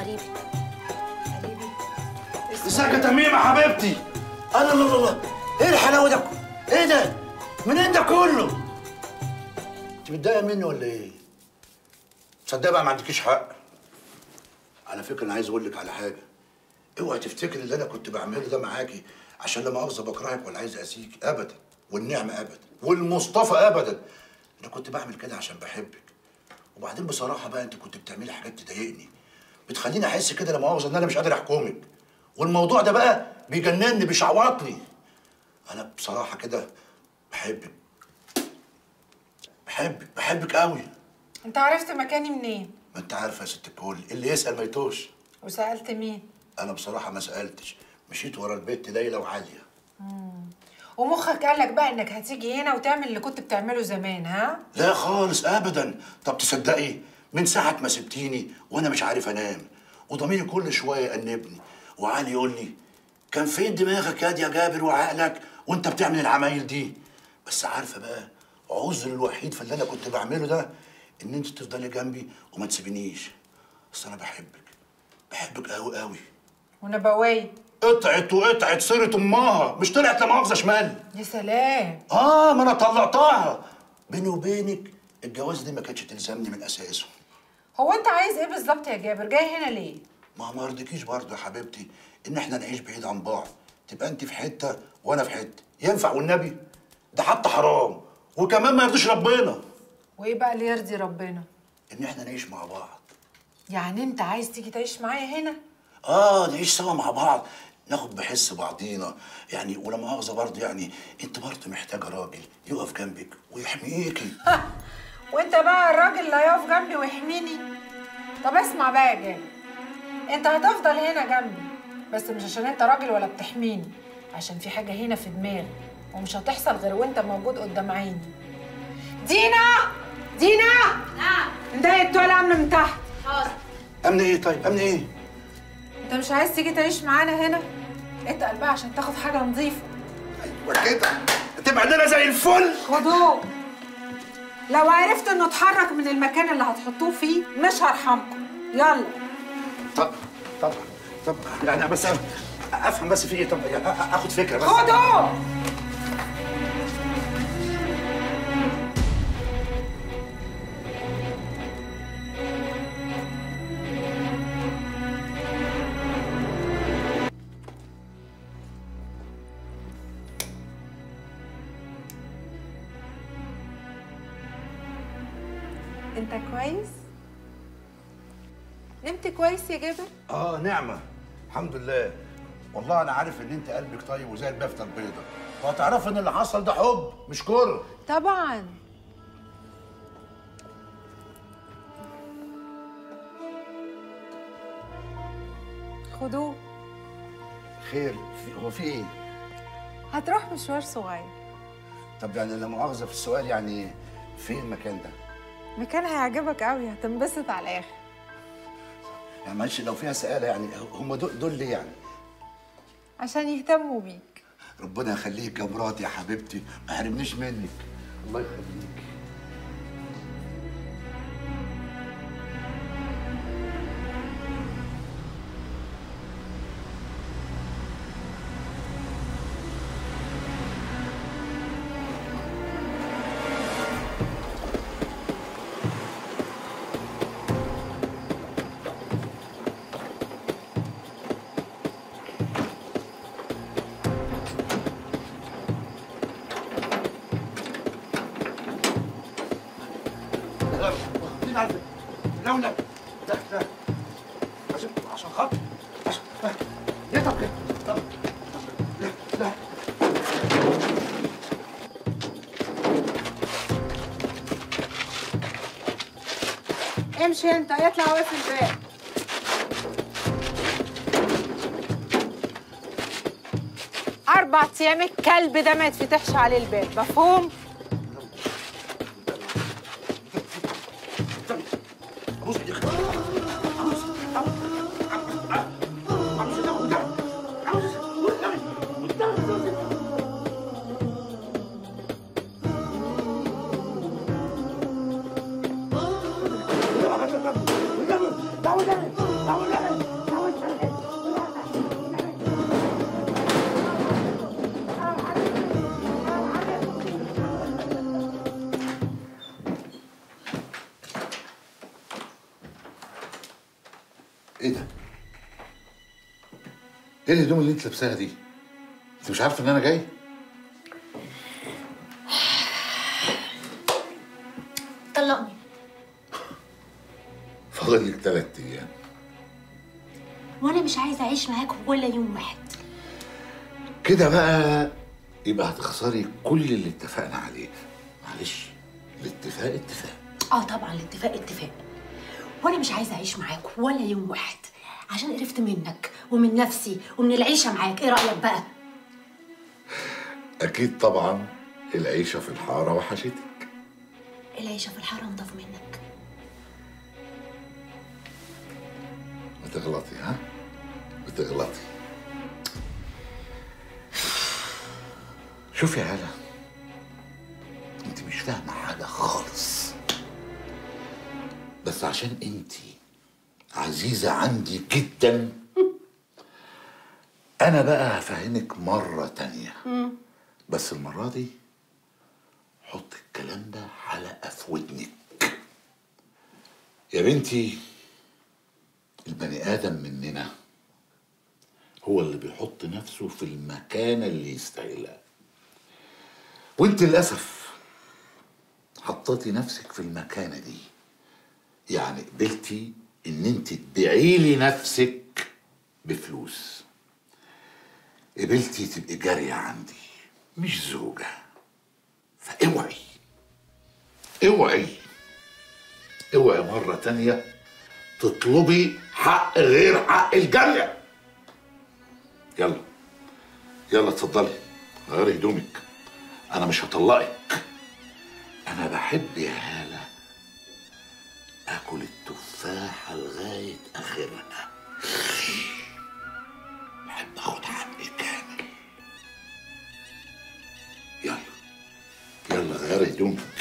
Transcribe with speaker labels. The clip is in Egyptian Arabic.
Speaker 1: قريبي قريبي
Speaker 2: ازيك يا تميمه حبيبتي الله الله الله ايه الحلاوه ده ايه ده منين ده كله انت متضايقه مني ولا ايه تصدق بقى ما عندكيش حق على فكره انا عايز اقول لك على حاجه اوعي تفتكري اللي انا كنت بعمله ده معاكي عشان لما مؤاخذه بكرهك ولا عايز اسيك ابدا والنعمه ابدا والمصطفى ابدا انا كنت بعمل كده عشان بحبك وبعدين بصراحه بقى انت كنت بتعملي حاجات تضايقني بتخليني احس كده لا مؤاخذه ان انا مش قادر احكمك والموضوع ده بقى بيجنني بيشعوطني انا بصراحه كده بحبك بحبك بحبك قوي
Speaker 3: انت عرفت مكاني منين
Speaker 2: ما انت عارفه يا ست الكل اللي يسال ما يتوش
Speaker 3: وسالت مين
Speaker 2: انا بصراحه ما سالتش مشيت ورا البت ليلى وعاليه
Speaker 3: ومخك قال لك بقى انك هتيجي هنا وتعمل اللي كنت بتعمله زمان ها
Speaker 2: لا خالص ابدا طب تصدقي من ساعه ما سبتيني وانا مش عارف انام وضميري كل شويه يأنبني وعلي يقول لي كان فين دماغك يا يا جابر وعقلك وانت بتعمل العمايل دي بس عارفه بقى عذري الوحيد في اللي انا كنت بعمله ده ان انت تفضلي جنبي وما تسيبنيش بس انا بحبك بحبك قوي قوي
Speaker 3: ونبوية
Speaker 2: قطعت وقطعت صيرة امها مش طلعت لا مؤاخذه شمال
Speaker 3: يا سلام
Speaker 2: اه ما انا طلقتها بيني وبينك الجواز دي ما كانتش تلزمني من اساسه
Speaker 3: هو انت عايز ايه بالظبط يا جابر جاي هنا ليه
Speaker 2: ما ما رضيكيش برضه يا حبيبتي ان احنا نعيش بعيد عن بعض تبقى انت في حته وانا في حته ينفع والنبي ده حتى حرام وكمان ما يرضيش ربنا
Speaker 3: وايه بقى اللي يرضي ربنا
Speaker 2: ان احنا نعيش مع بعض
Speaker 3: يعني انت عايز تيجي تعيش معايا هنا
Speaker 2: اه نعيش سوا مع بعض ناخد بحس بعضينا يعني ولا مؤاخذه برضه يعني انت برضه محتاجه راجل يقف جنبك ويحميكي
Speaker 3: وانت بقى الراجل اللي هيقف جنبي ويحميني طب اسمع بقى يا جابر انت هتفضل هنا جنبي بس مش عشان انت راجل ولا بتحميني عشان في حاجه هنا في دماغي ومش هتحصل غير وانت موجود قدام عيني دينا دينا
Speaker 1: نعم
Speaker 3: انتهي التوالة عامله من تحت
Speaker 1: حاضر
Speaker 2: امن ايه طيب امن ايه
Speaker 3: انت مش عايز تيجي تعيش معانا هنا اتقل بقى عشان تاخد حاجه نظيفه
Speaker 2: ايوه كده تبقى لنا زي الفل
Speaker 3: خدوه لو عرفت انه اتحرك من المكان اللي هتحطوه فيه مش هرحمكم يلا
Speaker 2: طب طب طب يعني بس افهم بس في ايه طب يعني اخد فكره بس
Speaker 3: خدوه انت كويس نمت كويس يا جابر
Speaker 2: اه نعمه الحمد لله والله انا عارف ان انت قلبك طيب وزي البفته البيضه وهتعرفي ان اللي حصل ده حب مش كره
Speaker 3: طبعا خدوه
Speaker 2: خير في هو في ايه
Speaker 3: هتروح مشوار صغير
Speaker 2: طب يعني لا مؤاخذه في السؤال يعني فين المكان ده
Speaker 3: مكان هيعجبك قوي هتنبسط على الاخر
Speaker 2: يعني معلش لو فيها سؤال يعني هم دول دول ليه يعني
Speaker 3: عشان يهتموا بيك
Speaker 2: ربنا يخليك يا مراتي يا حبيبتي ما حرمنيش منك الله يخليك مين عارف لا لا لا لا عشان عشان خاطر عشان ليه طب كده طب لا لا
Speaker 3: امشي انت اطلع واقف الباب اربع ايام الكلب ده ما يتفتحش عليه الباب مفهوم
Speaker 2: ابوس ايديك ابوس ابوس ايديك ابوس
Speaker 4: ايه ده؟ ايه الهدوم اللي انت لابساها دي؟ انت مش عارفه ان انا جاي؟
Speaker 1: طلقني
Speaker 4: فاضل لك ثلاث ايام
Speaker 1: وانا مش عايزه اعيش معاك ولا يوم واحد
Speaker 4: كده بقى يبقى هتخسري كل اللي اتفقنا عليه معلش الاتفاق اتفاق
Speaker 1: اه طبعا الاتفاق اتفاق وانا مش عايزه اعيش معاك ولا يوم واحد عشان قرفت منك ومن نفسي ومن العيشه معاك ايه رايك بقى
Speaker 4: اكيد طبعا العيشه في الحاره وحشتك
Speaker 1: العيشه في الحاره انضف منك
Speaker 4: بتغلطي ها؟ بتغلطي شوفي يا هلا انت مش فاهمه حاجه خالص بس عشان انت عزيزه عندي جدا انا بقى هفهمك مره تانية بس المره دي حط الكلام ده حلقه في ودنك يا بنتي البني آدم مننا هو اللي بيحط نفسه في المكانة اللي يستاهلها وانت للأسف حطيتي نفسك في المكانة دي يعني قبلتي ان انت تبيعي لي نفسك بفلوس قبلتي تبقي جارية عندي مش زوجة فاوعي اوعي اوعي مرة تانية تطلبي حق غير حق الجارية يلا يلا اتفضلي غيري هدومك انا مش هطلقك انا بحب يا هالة اكل التفاحة لغاية اخرها بحب اخد حقي كامل يلا يلا غيري هدومك